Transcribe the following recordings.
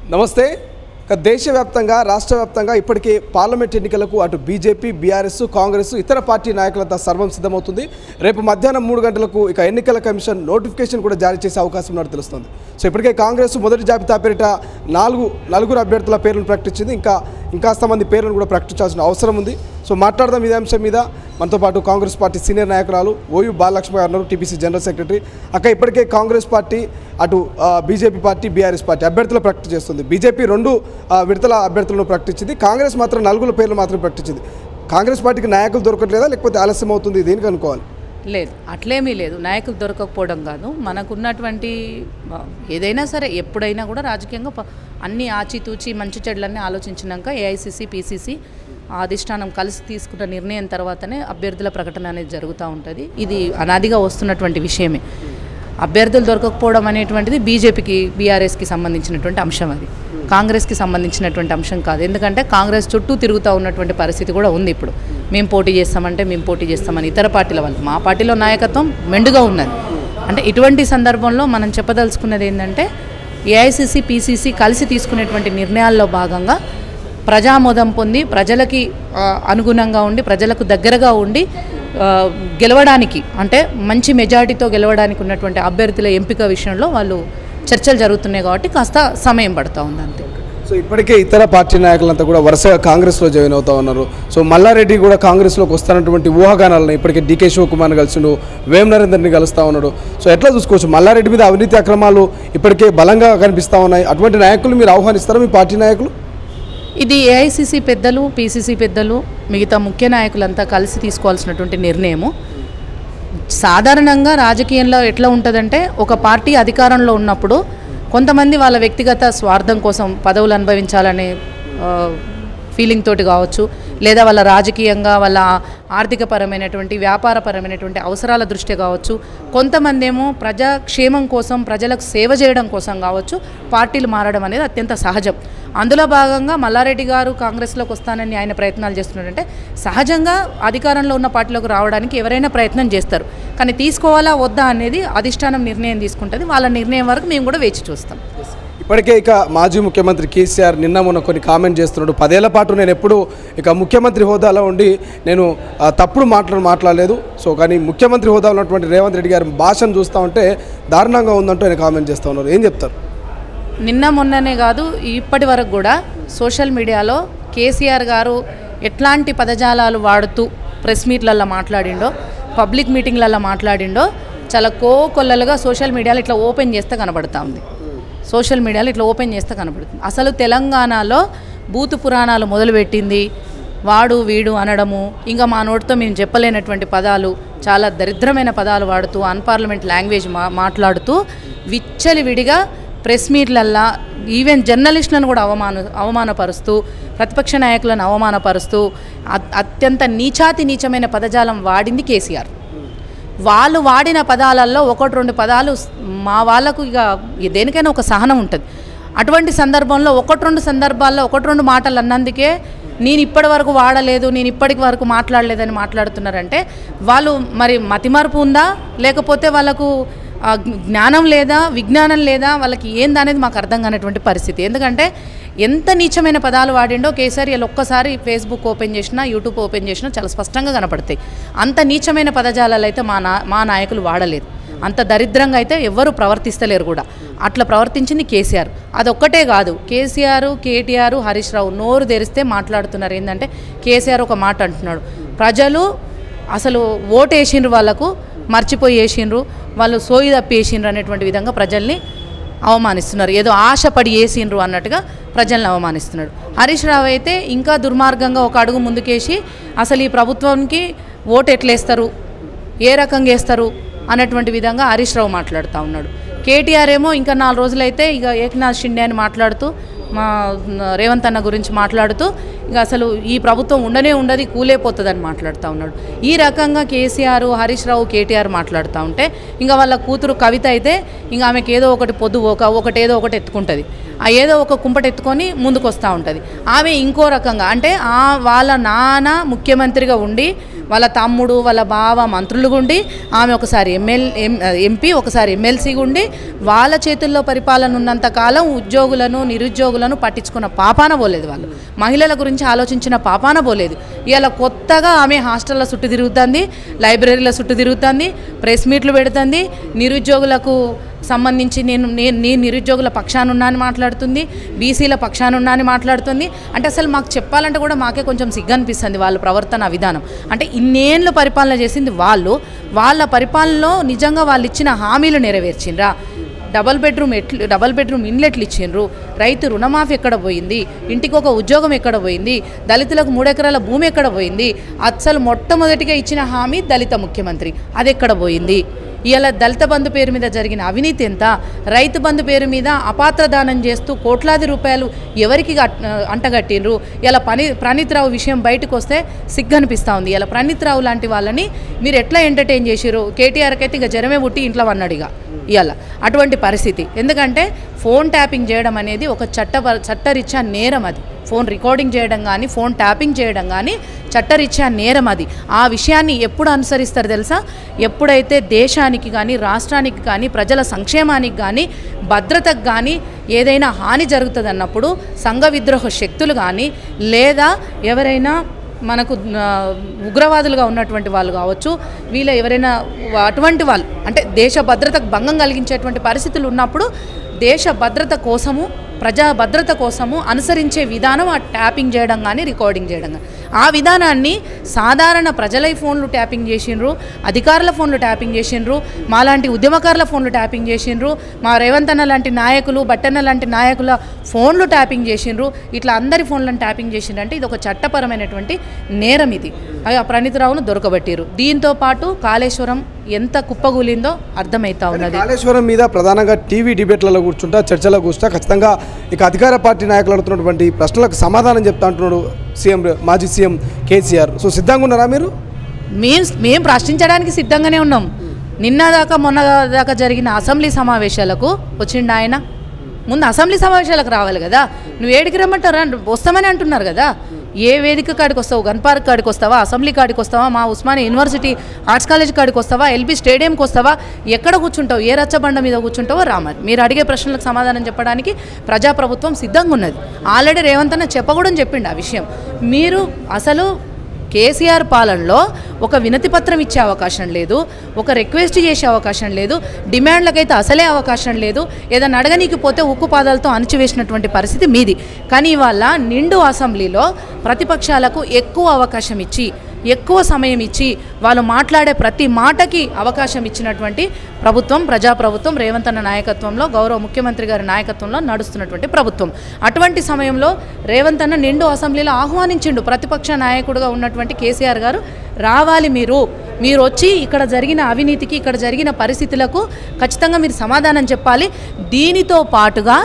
నమస్తే ఇక దేశవ్యాప్తంగా రాష్ట్ర వ్యాప్తంగా ఇప్పటికే పార్లమెంట్ ఎన్నికలకు అటు బీజేపీ బీఆర్ఎస్ కాంగ్రెస్ ఇతర పార్టీ నాయకులంతా సర్వం సిద్ధమవుతుంది రేపు మధ్యాహ్నం మూడు గంటలకు ఇక ఎన్నికల కమిషన్ నోటిఫికేషన్ కూడా జారీ చేసే అవకాశం ఉన్నట్టు తెలుస్తుంది సో ఇప్పటికే కాంగ్రెస్ మొదటి జాబితా పేరిట నాలుగు నలుగురు అభ్యర్థుల పేర్లను ప్రకటించింది ఇంకా ఇంకాస్త మంది పేర్లను కూడా ప్రకటించాల్సిన అవసరం ఉంది సో మాట్లాడదాం ఇదే అంశం మీద మనతో పాటు కాంగ్రెస్ పార్టీ సీనియర్ నాయకురాలు ఓయూ బాలలక్ష్మి గారు ఉన్నారు టీపీసీ జనరల్ సెక్రటరీ అక్క ఇప్పటికే కాంగ్రెస్ పార్టీ అటు ఆ, బీజేపీ పార్టీ బీఆర్ఎస్ పార్టీ అభ్యర్థుల ప్రకటన చేస్తుంది బీజేపీ రెండు ఆ, విడతల అభ్యర్థులను ప్రకటించింది కాంగ్రెస్ మాత్రం నలుగురు పేర్లు మాత్రం ప్రకటించింది కాంగ్రెస్ పార్టీకి నాయకులు దొరకట్లేదా లేకపోతే ఆలస్యం అవుతుంది దేనికి అనుకోవాలి లేదు అట్లేమీ లేదు నాయకులు దొరకకపోవడం కాదు మనకున్నటువంటి ఆ, ఏదైనా సరే ఎప్పుడైనా కూడా రాజకీయంగా ప- అన్ని ఆచితూచి మంచి చెడులన్నీ ఆలోచించినాక ఏఐసిసి పిసిసి అధిష్టానం కలిసి తీసుకున్న నిర్ణయం తర్వాతనే అభ్యర్థుల ప్రకటన అనేది జరుగుతూ ఉంటుంది ఇది అనాదిగా వస్తున్నటువంటి విషయమే అభ్యర్థులు దొరకకపోవడం అనేటువంటిది బీజేపీకి బీఆర్ఎస్కి సంబంధించినటువంటి అంశం అది కాంగ్రెస్కి సంబంధించినటువంటి అంశం కాదు ఎందుకంటే కాంగ్రెస్ చుట్టూ తిరుగుతూ ఉన్నటువంటి పరిస్థితి కూడా ఉంది ఇప్పుడు మేము పోటీ చేస్తామంటే మేము పోటీ చేస్తామని ఇతర పార్టీల వాళ్ళు మా పార్టీలో నాయకత్వం మెండుగా ఉన్నది అంటే ఇటువంటి సందర్భంలో మనం చెప్పదలుచుకున్నది ఏంటంటే ఏఐసిసి పీసీసీ కలిసి తీసుకునేటువంటి నిర్ణయాల్లో భాగంగా ప్రజామోదం పొంది ప్రజలకి ఆ, అనుగుణంగా ఉండి ప్రజలకు దగ్గరగా ఉండి ఆ, గెలవడానికి అంటే మంచి మెజారిటీతో గెలవడానికి ఉన్నటువంటి అభ్యర్థుల ఎంపిక విషయంలో వాళ్ళు చర్చలు జరుగుతున్నాయి కాబట్టి కాస్త సమయం పడుతూ ఉంది అంతే సో ఇప్పటికే ఇతర పార్టీ నాయకులంతా కూడా వరుసగా కాంగ్రెస్లో జాయిన్ అవుతా ఉన్నారు సో మల్లారెడ్డి కూడా కాంగ్రెస్లోకి వస్తున్నటువంటి ఊహాగానాలను ఇప్పటికే డీకే శివకుమార్ని కలిసిండు వేం నరేందర్ని కలుస్తూ ఉన్నాడు సో ఎట్లా చూసుకోవచ్చు మల్లారెడ్డి మీద అవినీతి అక్రమాలు ఇప్పటికే బలంగా కనిపిస్తూ ఉన్నాయి అటువంటి నాయకులు మీరు ఆహ్వానిస్తారా మీ పార్టీ నాయకులు ఇది ఏఐసిసి పెద్దలు పిసిసి పెద్దలు మిగతా ముఖ్య నాయకులంతా కలిసి తీసుకోవాల్సినటువంటి నిర్ణయము సాధారణంగా రాజకీయంలో ఎట్లా ఉంటుందంటే ఒక పార్టీ అధికారంలో ఉన్నప్పుడు కొంతమంది వాళ్ళ వ్యక్తిగత స్వార్థం కోసం పదవులు అనుభవించాలనే ఆ, ఫీలింగ్ తోటి కావచ్చు లేదా వాళ్ళ రాజకీయంగా వాళ్ళ ఆర్థికపరమైనటువంటి వ్యాపారపరమైనటువంటి అవసరాల దృష్ట్యా కావచ్చు కొంతమంది ఏమో ప్రజాక్షేమం కోసం ప్రజలకు సేవ చేయడం కోసం కావచ్చు పార్టీలు మారడం అనేది అత్యంత సహజం అందులో భాగంగా మల్లారెడ్డి గారు కాంగ్రెస్లోకి వస్తానని ఆయన ప్రయత్నాలు చేస్తున్నారంటే సహజంగా అధికారంలో ఉన్న పార్టీలోకి రావడానికి ఎవరైనా ప్రయత్నం చేస్తారు కానీ తీసుకోవాలా వద్దా అనేది అధిష్టానం నిర్ణయం తీసుకుంటుంది వాళ్ళ నిర్ణయం వరకు మేము కూడా వేచి చూస్తాం ఇప్పటికే ఇక మాజీ ముఖ్యమంత్రి కేసీఆర్ నిన్న మొన్న కొన్ని కామెంట్ చేస్తున్నాడు పదేళ్ల పాటు నేను ఎప్పుడు ఇక ముఖ్యమంత్రి హోదాలో ఉండి నేను ఆ, తప్పుడు మాటలు మాట్లాడలేదు సో కానీ ముఖ్యమంత్రి హోదాలో ఉన్నటువంటి రేవంత్ రెడ్డి గారి భాషను చూస్తూ ఉంటే దారుణంగా ఉందంటూ ఆయన కామెంట్ చేస్తూ ఉన్నారు ఏం చెప్తారు నిన్న మొన్ననే కాదు ఇప్పటి వరకు కూడా సోషల్ మీడియాలో కేసీఆర్ గారు ఎట్లాంటి పదజాలాలు వాడుతూ ప్రెస్ మీట్లలో మాట్లాడిండో పబ్లిక్ మీటింగ్లలో మాట్లాడిండో చాలా కోకొల్లలుగా సోషల్ మీడియాలో ఇట్లా ఓపెన్ చేస్తే కనబడతా ఉంది సోషల్ మీడియాలో ఇట్లా ఓపెన్ చేస్తే కనబడుతుంది అసలు తెలంగాణలో బూతు పురాణాలు మొదలుపెట్టింది వాడు వీడు అనడము ఇంకా మా నోటితో మేము చెప్పలేనటువంటి పదాలు చాలా దరిద్రమైన పదాలు వాడుతూ అన్పార్లమెంట్ లాంగ్వేజ్ మా మాట్లాడుతూ విచ్చలివిడిగా ప్రెస్ మీట్లల్లా ఈవెన్ జర్నలిస్టులను కూడా అవమాన అవమానపరుస్తూ ప్రతిపక్ష నాయకులను అవమానపరుస్తూ అత్- అత్యంత నీచాతి నీచమైన పదజాలం వాడింది కేసీఆర్ వాళ్ళు వాడిన పదాలలో ఒకటి రెండు పదాలు స్- మా వాళ్ళకు ఇక దేనికైనా ఒక సహనం ఉంటుంది అటువంటి సందర్భంలో ఒకటి రెండు సందర్భాల్లో ఒకటి రెండు మాటలు అన్నందుకే నేను ఇప్పటి వరకు వాడలేదు నేను ఇప్పటికి వరకు మాట్లాడలేదని మాట్లాడుతున్నారంటే వాళ్ళు మరి మతిమరుపు ఉందా లేకపోతే వాళ్ళకు ఆ, జ్ఞానం లేదా విజ్ఞానం లేదా వాళ్ళకి ఏందనేది మాకు అర్థం కానటువంటి పరిస్థితి ఎందుకంటే ఎంత నీచమైన పదాలు వాడిండో కేసీఆర్ వీళ్ళు ఒక్కసారి ఫేస్బుక్ ఓపెన్ చేసినా యూట్యూబ్ ఓపెన్ చేసినా చాలా స్పష్టంగా కనపడతాయి అంత నీచమైన పదజాలాలు అయితే మా నా మా నాయకులు వాడలేదు అంత దరిద్రంగా అయితే ఎవ్వరూ ప్రవర్తిస్తలేరు కూడా అట్లా ప్రవర్తించింది కేసీఆర్ అదొక్కటే కాదు కేసీఆర్ కేటీఆర్ హరీష్ రావు నోరు తెరిస్తే మాట్లాడుతున్నారు ఏంటంటే కేసీఆర్ ఒక మాట అంటున్నాడు ప్రజలు అసలు ఓటు వేసిండ్రు వాళ్ళకు మర్చిపోయి వేసిండ్రు వాళ్ళు సోయి తప్పి వేసిండ్రు అనేటువంటి విధంగా ప్రజల్ని అవమానిస్తున్నారు ఏదో ఆశపడి వేసిండ్రు అన్నట్టుగా ప్రజల్ని అవమానిస్తున్నాడు హరీష్ రావు అయితే ఇంకా దుర్మార్గంగా ఒక అడుగు ముందుకేసి అసలు ఈ ప్రభుత్వానికి ఓటు ఎట్లేస్తారు ఏ రకంగా వేస్తారు అన్నటువంటి విధంగా హరీష్ రావు మాట్లాడుతూ ఉన్నాడు కేటీఆర్ ఏమో ఇంకా నాలుగు రోజులైతే ఇక ఏకనాథ్ షిండే అని మాట్లాడుతూ మా రేవంత్ అన్న గురించి మాట్లాడుతూ ఇక అసలు ఈ ప్రభుత్వం ఉండనే ఉండదు కూలేపోతుందని మాట్లాడుతూ ఉన్నాడు ఈ రకంగా కేసీఆర్ హరీష్ రావు కేటీఆర్ మాట్లాడుతూ ఉంటే ఇంకా వాళ్ళ కూతురు కవిత అయితే ఇంకా ఆమెకి ఏదో ఒకటి పొద్దు ఒక ఒకటి ఏదో ఒకటి ఎత్తుకుంటుంది ఆ ఏదో ఒక కుంపట ఎత్తుకొని ముందుకు వస్తూ ఉంటుంది ఆమె ఇంకో రకంగా అంటే ఆ వాళ్ళ నాన్న ముఖ్యమంత్రిగా ఉండి వాళ్ళ తమ్ముడు వాళ్ళ బావ మంత్రులు గుండి ఆమె ఒకసారి ఎమ్మెల్ ఎం- ఎంపీ ఒకసారి ఎమ్మెల్సీ గుండి వాళ్ళ చేతుల్లో పరిపాలన ఉన్నంత కాలం ఉద్యోగులను నిరుద్యోగులను పట్టించుకున్న పాపాన పోలేదు వాళ్ళు మహిళల గురించి ఆలోచించిన పాపాన పోలేదు ఇలా కొత్తగా ఆమె హాస్టల్లో చుట్టూ తిరుగుతుంది లైబ్రరీల చుట్టూ తిరుగుతుంది ప్రెస్ మీట్లు పెడుతుంది నిరుద్యోగులకు సంబంధించి నేను నేను నేను నిరుద్యోగుల పక్షాన ఉన్నా అని మాట్లాడుతుంది బీసీల పక్షాన ఉన్నా అని మాట్లాడుతుంది అంటే అసలు మాకు చెప్పాలంటే కూడా మాకే కొంచెం సిగ్గు అనిపిస్తుంది వాళ్ళ ప్రవర్తన విధానం అంటే ఇన్నేళ్ళు పరిపాలన చేసింది వాళ్ళు వాళ్ళ పరిపాలనలో నిజంగా వాళ్ళు ఇచ్చిన హామీలు నెరవేర్చిండ్రా డబల్ బెడ్రూమ్ ఎట్లు డబల్ బెడ్రూమ్ ఇండ్లు ఇచ్చిండ్రు రైతు రుణమాఫీ ఎక్కడ పోయింది ఇంటికి ఒక ఉద్యోగం ఎక్కడ పోయింది దళితులకు మూడెకరాల భూమి ఎక్కడ పోయింది అసలు మొట్టమొదటిగా ఇచ్చిన హామీ దళిత ముఖ్యమంత్రి అది ఎక్కడ పోయింది ఇలా దళిత బంధు పేరు మీద జరిగిన అవినీతి ఎంత రైతు బంధు పేరు మీద అపాత్ర దానం చేస్తూ కోట్లాది రూపాయలు ఎవరికి గట్- అంటగట్టిండ్రు ఇలా పని ప్రణీత్ రావు విషయం బయటకు వస్తే సిగ్గు అనిపిస్తూ ఉంది ఇలా ప్రణీత్ రావు లాంటి వాళ్ళని మీరు ఎట్లా ఎంటర్టైన్ చేసిర్రు కేటీఆర్కి అయితే ఇక జ్వరమే పుట్టి ఇంట్లో వన్నాడు ఇక ఇవాళ అటువంటి పరిస్థితి ఎందుకంటే ఫోన్ ట్యాపింగ్ చేయడం అనేది ఒక చట్ట చట్టరీత్యా నేరం అది ఫోన్ రికార్డింగ్ చేయడం కానీ ఫోన్ ట్యాపింగ్ చేయడం కానీ చట్టరీత్యా నేరం అది ఆ విషయాన్ని ఎప్పుడు అనుసరిస్తారు తెలుసా ఎప్పుడైతే దేశానికి కానీ రాష్ట్రానికి కానీ ప్రజల సంక్షేమానికి కానీ భద్రతకు కానీ ఏదైనా హాని జరుగుతుంది అన్నప్పుడు సంఘ విద్రోహ శక్తులు కానీ లేదా ఎవరైనా మనకు ఆ, ఉగ్రవాదులుగా ఉన్నటువంటి వాళ్ళు కావచ్చు వీళ్ళ ఎవరైనా అటువంటి వాళ్ళు అంటే దేశ భద్రతకు భంగం కలిగించేటువంటి పరిస్థితులు ఉన్నప్పుడు దేశ భద్రత కోసము ప్రజా భద్రత కోసము అనుసరించే విధానం ఆ ట్యాపింగ్ చేయడం కానీ రికార్డింగ్ చేయడం కానీ ఆ విధానాన్ని సాధారణ ప్రజల ఫోన్లు ట్యాపింగ్ చేసిండ్రు అధికారుల ఫోన్లు ట్యాపింగ్ చేసిండ్రు మాలాంటి ఉద్యమకారుల ఫోన్లు ట్యాపింగ్ చేసిండ్రు మా రేవంత్ అన్న లాంటి నాయకులు బట్టన్న లాంటి నాయకుల ఫోన్లు ట్యాపింగ్ చేసిండ్రు ఇట్లా అందరి ఫోన్లను ట్యాపింగ్ చేసిండ్రు అంటే ఇది ఒక చట్టపరమైనటువంటి నేరం ఇది ఆ ప్రణీతరావును దొరకబట్టిరు దీంతో పాటు కాళేశ్వరం ఎంత కుప్పగూలిందో అర్థమవుతా ఉన్నది కాళేశ్వరం మీద ప్రధానంగా టీవీ డిబేట్లలో కూర్చుంటా చర్చలో కూర్చుంటా ఖచ్చితంగా ఇక అధికార పార్టీ నాయకులు అడుగుతున్నటువంటి ప్రశ్నలకు సమాధానం చెప్తా అంటున్నాడు సీఎం మాజీ సీఎం కేసీఆర్ సో సిద్ధంగా ఉన్నారా మీరు మేము మేము ప్రశ్నించడానికి సిద్ధంగానే ఉన్నాం నిన్న దాకా మొన్న దాకా జరిగిన అసెంబ్లీ సమావేశాలకు వచ్చిండు ఆయన ముందు అసెంబ్లీ సమావేశాలకు రావాలి కదా నువ్వు ఏడికి రమ్మంటారా వస్తామని అంటున్నారు కదా ఏ వేదిక కాడికి వస్తావు గన్ పార్క్ కాడికి వస్తావా అసెంబ్లీ కాడికి వస్తావా మా ఉస్మానియా యూనివర్సిటీ ఆర్ట్స్ కాలేజ్ కాడికి వస్తావా ఎల్బీ స్టేడియంకి వస్తావా ఎక్కడ కూర్చుంటావు ఏ రచ్చబండ మీద కూర్చుంటావో రామని మీరు అడిగే ప్రశ్నలకు సమాధానం చెప్పడానికి ప్రజాప్రభుత్వం సిద్ధంగా ఉన్నది ఆల్రెడీ రేవంత్ అన్న చెప్పకూడని చెప్పిండు ఆ విషయం మీరు అసలు కేసీఆర్ పాలనలో ఒక వినతి పత్రం ఇచ్చే అవకాశం లేదు ఒక రిక్వెస్ట్ చేసే అవకాశం లేదు డిమాండ్లకైతే అసలే అవకాశం లేదు ఏదైనా అడగనీకి పోతే ఉక్కు పాదాలతో అణచివేసినటువంటి పరిస్థితి మీది కానీ ఇవాళ నిండు అసెంబ్లీలో ప్రతిపక్షాలకు ఎక్కువ అవకాశం ఇచ్చి ఎక్కువ సమయం ఇచ్చి వాళ్ళు మాట్లాడే ప్రతి మాటకి అవకాశం ఇచ్చినటువంటి ప్రభుత్వం ప్రజాప్రభుత్వం రేవంత్ అన్న నాయకత్వంలో గౌరవ ముఖ్యమంత్రి గారి నాయకత్వంలో నడుస్తున్నటువంటి ప్రభుత్వం అటువంటి సమయంలో రేవంత్ అన్న నిండు అసెంబ్లీలో ఆహ్వానించిండు ప్రతిపక్ష నాయకుడుగా ఉన్నటువంటి కేసీఆర్ గారు రావాలి మీరు మీరు వచ్చి ఇక్కడ జరిగిన అవినీతికి ఇక్కడ జరిగిన పరిస్థితులకు ఖచ్చితంగా మీరు సమాధానం చెప్పాలి దీనితో పాటుగా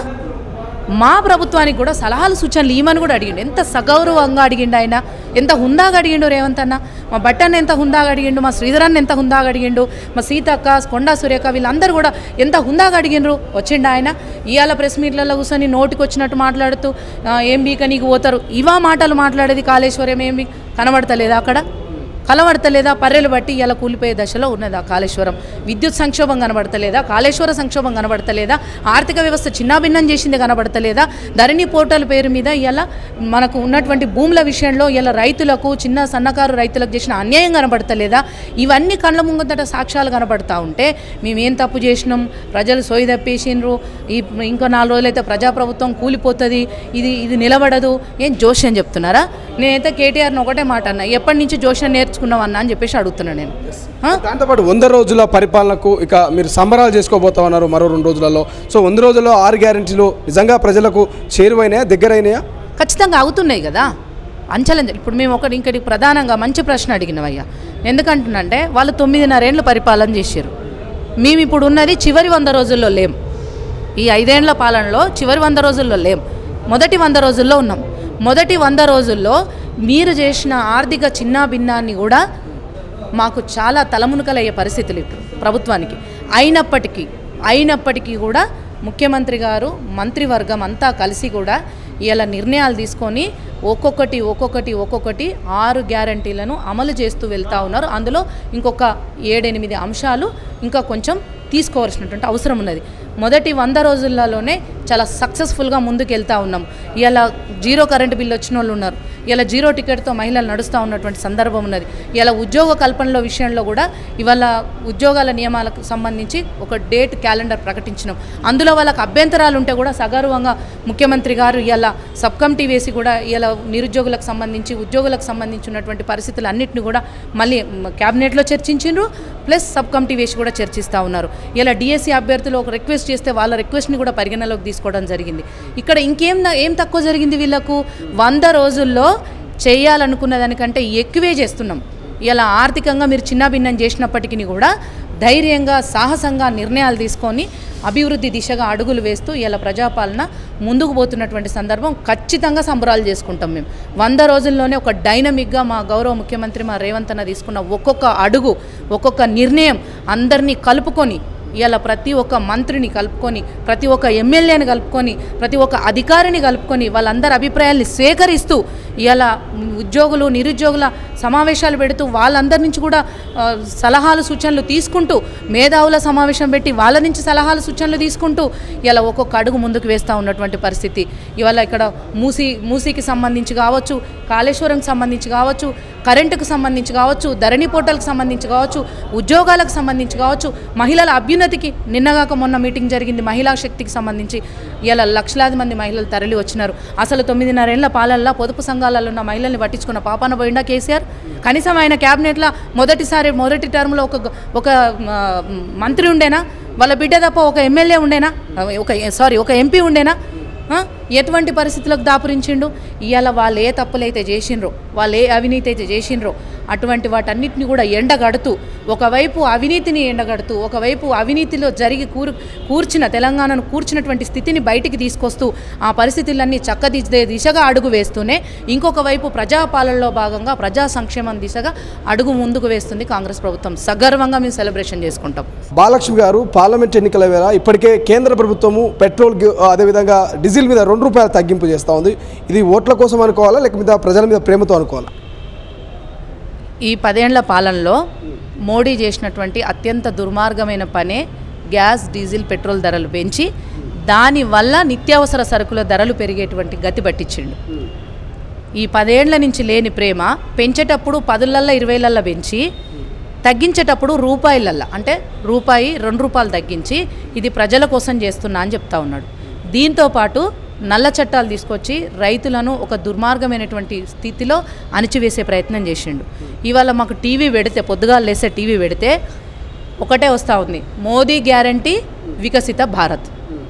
మా ప్రభుత్వానికి కూడా సలహాలు సూచనలు ఇవ్వమని కూడా అడిగిండు ఎంత సగౌరవంగా అడిగిండు ఆయన ఎంత హుందాగా అడిగిండు రేవంత్ అన్న మా బట్టన్న ఎంత హుందాగా అడిగిండు మా శ్రీధరాన్ని ఎంత హుందాగా అడిగిండు మా సీతక్క కొండా సురేఖ వీళ్ళందరూ కూడా ఎంత హుందాగా అడిగిండ్రు వచ్చిండు ఆయన ఇవాళ ప్రెస్ మీట్లలో కూర్చొని నోటికి వచ్చినట్టు మాట్లాడుతూ "ఆ, ఏం బీక నీకు పోతారు ఇవా మాటలు మాట్లాడేది కాళేశ్వరం ఏం బీ- కనబడతలేదా అక్కడ కలవడతలేదా పర్రెలు బట్టి ఇలా కూలిపోయే దశలో ఉన్నదా కాళేశ్వరం విద్యుత్ సంక్షోభం కనబడతలేదా కాళేశ్వర సంక్షోభం కనబడతలేదా ఆర్థిక వ్యవస్థ చిన్నాభిన్నం చేసింది కనబడతలేదా ధరణి పోర్టల్ పేరు మీద ఇలా మనకు ఉన్నటువంటి భూముల విషయంలో ఇలా రైతులకు చిన్న సన్నకారు రైతులకు చేసిన అన్యాయం కనబడతలేదా ఇవన్నీ కళ్ళ ముంగట సాక్ష్యాలు కనబడతా ఉంటే మేమేం తప్పు చేసినాం ప్రజలు సోయి తప్పేసిండ్రు ఈ ఇంకో నాలుగు రోజులైతే ప్రజాప్రభుత్వం కూలిపోతుంది ఇది ఇది నిలబడదు ఏం జోష్యం చెప్తున్నారా నేనైతే కేటీఆర్ని ఒకటే మాట అన్నా ఎప్పటి నుంచి జోష్యం నేర్చుకున్నాం అన్నా అని చెప్పేసి అడుగుతున్నా నేను ఆ? దాంతోపాటు వంద రోజుల పరిపాలనకు ఇక మీరు సంబరాలు చేసుకోబోతా ఉన్నారు మరో రెండు రోజులలో సో వంద రోజుల్లో ఆరు గ్యారెంటీలు నిజంగా ప్రజలకు చేరువైనాయా దగ్గరైనాయా ఖచ్చితంగా అవుతున్నాయి కదా అంచలంజ ఇప్పుడు మేము ఒకటి ఇంకటి ప్రధానంగా మంచి ప్రశ్న అడిగినవయ్యా ఎందుకంటున్నంటే వాళ్ళు తొమ్మిదిన్నరేళ్ళు పరిపాలన చేశారు మేము ఇప్పుడు ఉన్నది చివరి వంద రోజుల్లో లేం ఈ ఐదేండ్ల పాలనలో చివరి వంద రోజుల్లో లేం మొదటి వంద రోజుల్లో ఉన్నాం మొదటి వంద రోజుల్లో మీరు చేసిన ఆర్థిక చిన్నాభిన్నాన్ని కూడా మాకు చాలా తలమునకలయ్యే పరిస్థితులు ఇప్పుడు ప్రభుత్వానికి అయినప్పటికీ అయినప్పటికీ కూడా ముఖ్యమంత్రి గారు మంత్రివర్గం అంతా కలిసి కూడా ఇలా నిర్ణయాలు తీసుకొని ఒక్కొక్కటి ఒక్కొక్కటి ఒక్కొక్కటి ఆరు గ్యారంటీలను అమలు చేస్తూ వెళ్తూ ఉన్నారు అందులో ఇంకొక ఏడెనిమిది అంశాలు ఇంకా కొంచెం తీసుకోవాల్సినటువంటి అవసరం ఉన్నది మొదటి వంద రోజులలోనే చాలా సక్సెస్ఫుల్గా ముందుకు వెళ్తూ ఉన్నాం ఇలా జీరో కరెంటు బిల్లు వచ్చిన వాళ్ళు ఉన్నారు ఇలా జీరో టికెట్తో మహిళలు నడుస్తూ ఉన్నటువంటి సందర్భం ఉన్నది ఇలా ఉద్యోగ కల్పనలో విషయంలో కూడా ఇవాళ ఉద్యోగాల నియమాలకు సంబంధించి ఒక డేట్ క్యాలెండర్ ప్రకటించినాం అందులో వాళ్ళకి అభ్యంతరాలు ఉంటే కూడా సగర్వంగా ముఖ్యమంత్రి గారు ఇలా సబ్ కమిటీ వేసి కూడా ఇలా నిరుద్యోగులకు సంబంధించి ఉద్యోగులకు సంబంధించి ఉన్నటువంటి పరిస్థితులు అన్నింటినీ కూడా మళ్ళీ క్యాబినెట్లో చర్చించిండ్రు ప్లస్ సబ్ కమిటీ వేసి కూడా చర్చిస్తూ ఉన్నారు ఇలా డిఎస్సి అభ్యర్థులు ఒక రిక్వెస్ట్ చేస్తే వాళ్ళ రిక్వెస్ట్ని కూడా పరిగణలోకి తీసుకోవడం జరిగింది ఇక్కడ ఇంకేం న- ఏం తక్కువ జరిగింది వీళ్ళకు వంద రోజుల్లో చేయాలనుకున్న దానికంటే ఎక్కువే చేస్తున్నాం ఇలా ఆర్థికంగా మీరు చిన్నాభిన్నం చేసినప్పటికీ కూడా ధైర్యంగా సాహసంగా నిర్ణయాలు తీసుకొని అభివృద్ధి దిశగా అడుగులు వేస్తూ ఇలా ప్రజాపాలన ముందుకు పోతున్నటువంటి సందర్భం ఖచ్చితంగా సంబరాలు చేసుకుంటాం మేము వంద రోజుల్లోనే ఒక డైనమిక్గా మా గౌరవ ముఖ్యమంత్రి మా రేవంత్ అన్న తీసుకున్న ఒక్కొక్క అడుగు ఒక్కొక్క నిర్ణయం అందరినీ కలుపుకొని ఇలా ప్రతి ఒక్క మంత్రిని కలుపుకొని ప్రతి ఒక్క ఎమ్మెల్యేని కలుపుకొని ప్రతి ఒక్క అధికారిని కలుపుకొని వాళ్ళందరి అభిప్రాయాల్ని సేకరిస్తూ ఇలా ఉద్యోగులు నిరుద్యోగుల సమావేశాలు పెడుతూ వాళ్ళందరి నుంచి కూడా ఆ, సలహాలు సూచనలు తీసుకుంటూ మేధావుల సమావేశం పెట్టి వాళ్ళ నుంచి సలహాలు సూచనలు తీసుకుంటూ ఇలా ఒక్కొక్క అడుగు ముందుకు వేస్తూ ఉన్నటువంటి పరిస్థితి ఇవాళ ఇక్కడ మూసీ మూసీకి సంబంధించి కావచ్చు కాళేశ్వరంకి సంబంధించి కావచ్చు కరెంటుకు సంబంధించి కావచ్చు ధరణి పోర్టల్కి సంబంధించి కావచ్చు ఉద్యోగాలకు సంబంధించి కావచ్చు మహిళల అభ్యున్నతికి నిన్నగాక మొన్న మీటింగ్ జరిగింది మహిళా శక్తికి సంబంధించి ఇలా లక్షలాది మంది మహిళలు తరలి వచ్చినారు అసలు తొమ్మిదిన్నరేళ్ల పాలనలో పొదుపు సంఘాలలో ఉన్న మహిళల్ని పట్టించుకున్న పాపాన పోయిండా కేసీఆర్ కనీసం ఆయన క్యాబినెట్లో మొదటిసారి మొదటి టర్మ్లో ఒక ఒక ఆ, మంత్రి ఉండేనా వాళ్ళ బిడ్డ తప్ప ఒక ఎమ్మెల్యే ఉండేనా ఒక సారీ ఒక ఎంపీ ఉండేనా ఆ? ఎటువంటి పరిస్థితులకు దాపురించిండు ఇవాళ వాళ్ళు ఏ తప్పులైతే చేసిండ్రో వాళ్ళు ఏ అవినీతి అయితే చేసిండ్రో అటువంటి వాటన్నిటిని కూడా ఎండగడుతూ ఒకవైపు అవినీతిని ఎండగడుతూ ఒకవైపు అవినీతిలో జరిగి కూర్ కూర్చిన తెలంగాణను కూర్చున్నటువంటి స్థితిని బయటికి తీసుకొస్తూ ఆ పరిస్థితులన్నీ చక్కదిద్దే దిశగా అడుగు వేస్తూనే ఇంకొక వైపు ప్రజాపాలనలో భాగంగా ప్రజా సంక్షేమం దిశగా అడుగు ముందుకు వేస్తుంది కాంగ్రెస్ ప్రభుత్వం సగర్వంగా మేము సెలబ్రేషన్ చేసుకుంటాం బాలలక్ష్మి గారు పార్లమెంట్ ఎన్నికల వేళ ఇప్పటికే కేంద్ర ప్రభుత్వము పెట్రోల్ గి- అదేవిధంగా డీజిల్ మీద రెండు రూపాయల తగ్గింపు చేస్తూ ఉంది ఇది ఓట్ల కోసం అనుకోవాలా లేకపోతే ప్రజల మీద ప్రేమతో అనుకోవాలా ఈ పదేండ్ల పాలనలో మోడీ చేసినటువంటి అత్యంత దుర్మార్గమైన పనే గ్యాస్ డీజిల్ పెట్రోల్ ధరలు పెంచి దానివల్ల నిత్యావసర సరుకుల ధరలు పెరిగేటువంటి గతి పట్టించిండు ఈ పదేండ్ల నుంచి లేని ప్రేమ పెంచేటప్పుడు పదులల్లో ఇరవైలల్లో పెంచి తగ్గించేటప్పుడు రూపాయలల్లా అంటే రూపాయి రెండు రూపాయలు తగ్గించి ఇది ప్రజల కోసం చేస్తున్నా అని చెప్తా ఉన్నాడు దీంతో పాటు నల్ల చట్టాలు తీసుకొచ్చి రైతులను ఒక దుర్మార్గమైనటువంటి స్థితిలో అణిచివేసే ప్రయత్నం చేసిండు ఇవాళ మాకు టీవీ పెడితే పొద్దుగాలు లేసే టీవీ పెడితే ఒకటే వస్తూ ఉంది మోదీ గ్యారంటీ వికసిత భారత్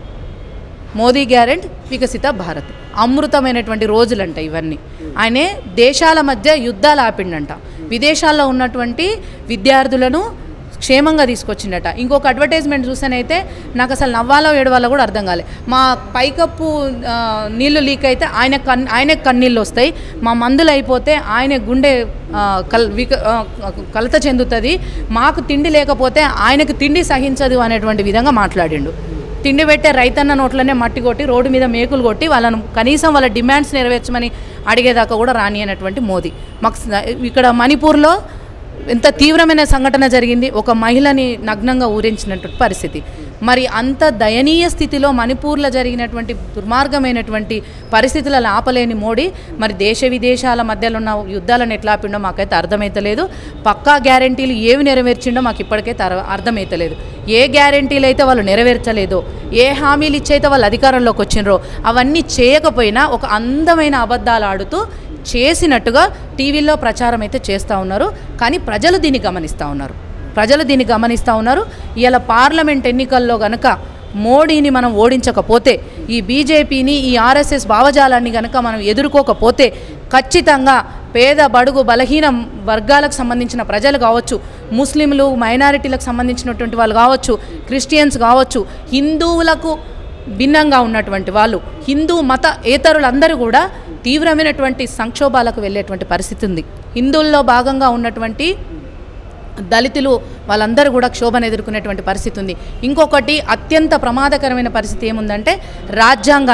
మోదీ గ్యారెంట్ వికసిత భారత్ అమృతమైనటువంటి రోజులంట ఇవన్నీ ఆయనే దేశాల మధ్య యుద్ధాలు ఆపిండంట విదేశాల్లో ఉన్నటువంటి విద్యార్థులను క్షేమంగా తీసుకొచ్చిండట ఇంకొక అడ్వర్టైజ్మెంట్ చూసానైతే నాకు అసలు నవ్వాలో ఏడవాలో కూడా అర్థం కాలే మా పైకప్పు ఆ, నీళ్లు లీక్ అయితే ఆయన కన్ ఆయనకు కన్నీళ్ళు వస్తాయి మా మందులు అయిపోతే ఆయన గుండె ఆ, కల్ విక ఆ, కలత చెందుతుంది మాకు తిండి లేకపోతే ఆయనకు తిండి సహించదు అనేటువంటి విధంగా మాట్లాడిండు తిండి పెట్టే రైతన్న నోట్లనే మట్టి కొట్టి రోడ్డు మీద మేకులు కొట్టి వాళ్ళను కనీసం వాళ్ళ డిమాండ్స్ నెరవేర్చమని అడిగేదాకా కూడా రాని అనేటువంటి మోదీ మాకు స- ఇక్కడ మణిపూర్లో ఎంత తీవ్రమైన సంఘటన జరిగింది ఒక మహిళని నగ్నంగా ఊరించినటువంటి పరిస్థితి మరి అంత దయనీయ స్థితిలో మణిపూర్లో జరిగినటువంటి దుర్మార్గమైనటువంటి పరిస్థితులను ఆపలేని మోడీ మరి దేశ విదేశాల మధ్యలో ఉన్న యుద్ధాలను ఎట్లా ఆపిండో మాకైతే అర్థమైతలేదు పక్కా గ్యారంటీలు ఏవి నెరవేర్చిండో మాకు ఇప్పటికైతే అర- అర్థమైతలేదు ఏ గ్యారంటీలు అయితే వాళ్ళు నెరవేర్చలేదో ఏ హామీలు ఇచ్చైతే వాళ్ళు అధికారంలోకి వచ్చిండ్రో అవన్నీ చేయకపోయినా ఒక అందమైన అబద్ధాలు ఆడుతూ చేసినట్టుగా టీవీల్లో ప్రచారం అయితే చేస్తూ ఉన్నారు కానీ ప్రజలు దీన్ని గమనిస్తూ ఉన్నారు ప్రజలు దీన్ని గమనిస్తూ ఉన్నారు ఇలా పార్లమెంట్ ఎన్నికల్లో గనక మోడీని మనం ఓడించకపోతే ఈ బీజేపీని ఈ ఆర్ఎస్ఎస్ భావజాలాన్ని గనక మనం ఎదుర్కోకపోతే ఖచ్చితంగా పేద బడుగు బలహీన వర్గాలకు సంబంధించిన ప్రజలు కావచ్చు ముస్లింలు మైనారిటీలకు సంబంధించినటువంటి వాళ్ళు కావచ్చు క్రిస్టియన్స్ కావచ్చు హిందువులకు భిన్నంగా ఉన్నటువంటి వాళ్ళు హిందూ మత ఏతరులందరూ కూడా తీవ్రమైనటువంటి సంక్షోభాలకు వెళ్ళేటువంటి పరిస్థితి ఉంది హిందువుల్లో భాగంగా ఉన్నటువంటి దళితులు వాళ్ళందరూ కూడా క్షోభను ఎదుర్కొనేటువంటి పరిస్థితి ఉంది ఇంకొకటి అత్యంత ప్రమాదకరమైన పరిస్థితి ఏముందంటే రాజ్యాంగాన్ని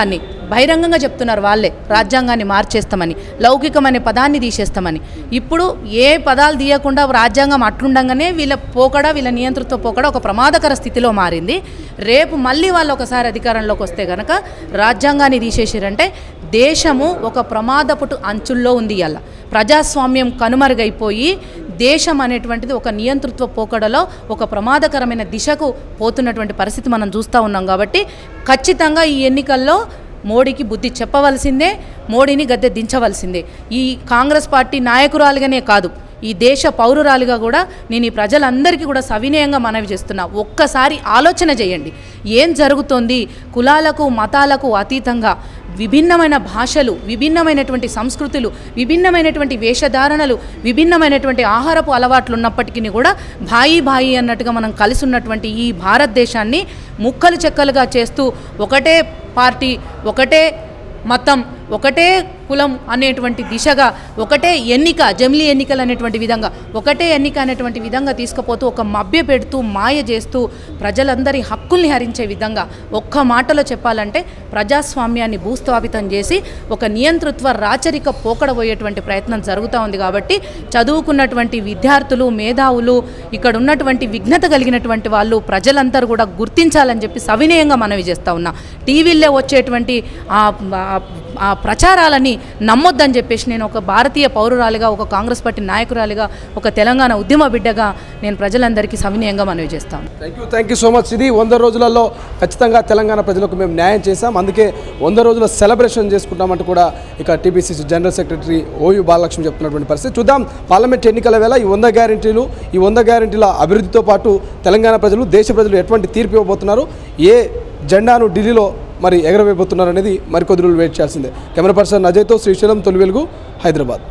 బహిరంగంగా చెప్తున్నారు వాళ్ళే రాజ్యాంగాన్ని మార్చేస్తామని లౌకికం అనే పదాన్ని తీసేస్తామని ఇప్పుడు ఏ పదాలు తీయకుండా రాజ్యాంగం అట్లుండగానే వీళ్ళ పోకడ వీళ్ళ నియంతృత్వ పోకడ ఒక ప్రమాదకర స్థితిలో మారింది రేపు మళ్ళీ వాళ్ళు ఒకసారి అధికారంలోకి వస్తే గనక రాజ్యాంగాన్ని తీసేసారంటే దేశము ఒక ప్రమాదపుటు అంచుల్లో ఉంది ఇవాళ ప్రజాస్వామ్యం కనుమరుగైపోయి దేశం అనేటువంటిది ఒక నియంతృత్వ పోకడలో ఒక ప్రమాదకరమైన దిశకు పోతున్నటువంటి పరిస్థితి మనం చూస్తూ ఉన్నాం కాబట్టి ఖచ్చితంగా ఈ ఎన్నికల్లో మోడీకి బుద్ధి చెప్పవలసిందే మోడీని గద్దె దించవలసిందే ఈ కాంగ్రెస్ పార్టీ నాయకురాలుగానే కాదు ఈ దేశ పౌరురాలుగా కూడా నేను ఈ ప్రజలందరికీ కూడా సవినయంగా మనవి చేస్తున్నా ఒక్కసారి ఆలోచన చేయండి ఏం జరుగుతోంది కులాలకు మతాలకు అతీతంగా విభిన్నమైన భాషలు విభిన్నమైనటువంటి సంస్కృతులు విభిన్నమైనటువంటి వేషధారణలు విభిన్నమైనటువంటి ఆహారపు అలవాట్లు ఉన్నప్పటికీ కూడా భాయి భాయి అన్నట్టుగా మనం కలిసి ఉన్నటువంటి ఈ భారతదేశాన్ని ముక్కలు చెక్కలుగా చేస్తూ ఒకటే పార్టీ ఒకటే మతం ఒకటే కులం అనేటువంటి దిశగా ఒకటే ఎన్నిక జమిలీ ఎన్నికలు అనేటువంటి విధంగా ఒకటే ఎన్నిక అనేటువంటి విధంగా తీసుకుపోతూ ఒక మభ్య పెడుతూ మాయ చేస్తూ ప్రజలందరి హక్కుల్ని హరించే విధంగా ఒక్క మాటలో చెప్పాలంటే ప్రజాస్వామ్యాన్ని భూస్థాపితం చేసి ఒక నియంతృత్వ రాచరిక పోకడబోయేటువంటి ప్రయత్నం జరుగుతూ ఉంది కాబట్టి చదువుకున్నటువంటి విద్యార్థులు మేధావులు ఇక్కడ ఉన్నటువంటి విఘ్నత కలిగినటువంటి వాళ్ళు ప్రజలందరూ కూడా గుర్తించాలని చెప్పి సవినయంగా మనవి చేస్తూ ఉన్నా టీవీల్లో వచ్చేటువంటి ఆ ఆ- ఆ ప్రచారాలని నమ్మొద్దని చెప్పేసి నేను ఒక భారతీయ పౌరురాలిగా ఒక కాంగ్రెస్ పార్టీ నాయకురాలిగా ఒక తెలంగాణ ఉద్యమ బిడ్డగా నేను ప్రజలందరికీ సవినయంగా మనవి చేస్తాను thank you thank you so much ఇది వంద రోజులలో ఖచ్చితంగా తెలంగాణ ప్రజలకు మేము న్యాయం చేశాం అందుకే వంద రోజుల సెలబ్రేషన్ చేసుకుంటామంటూ కూడా ఇక TPCC general secretary OU Balalakshmi చెప్తున్నటువంటి పరిస్థితి చూద్దాం పార్లమెంట్ ఎన్నికల వేళ ఈ వంద గ్యారంటీలు ఈ వంద గ్యారంటీల అభివృద్ధితో పాటు తెలంగాణ ప్రజలు దేశ ప్రజలు ఎటువంటి తీర్పు ఇవ్వబోతున్నారు ఏ జెండాను ఢిల్లీలో మరి ఎగరవేయబోతున్నారు అనేది మరికొద్ది రోజులు వెయిట్ చేయాల్సిందే కెమెరా పర్సన్ అజయ్తో శ్రీశైలం తొలి వెలుగు హైదరాబాద్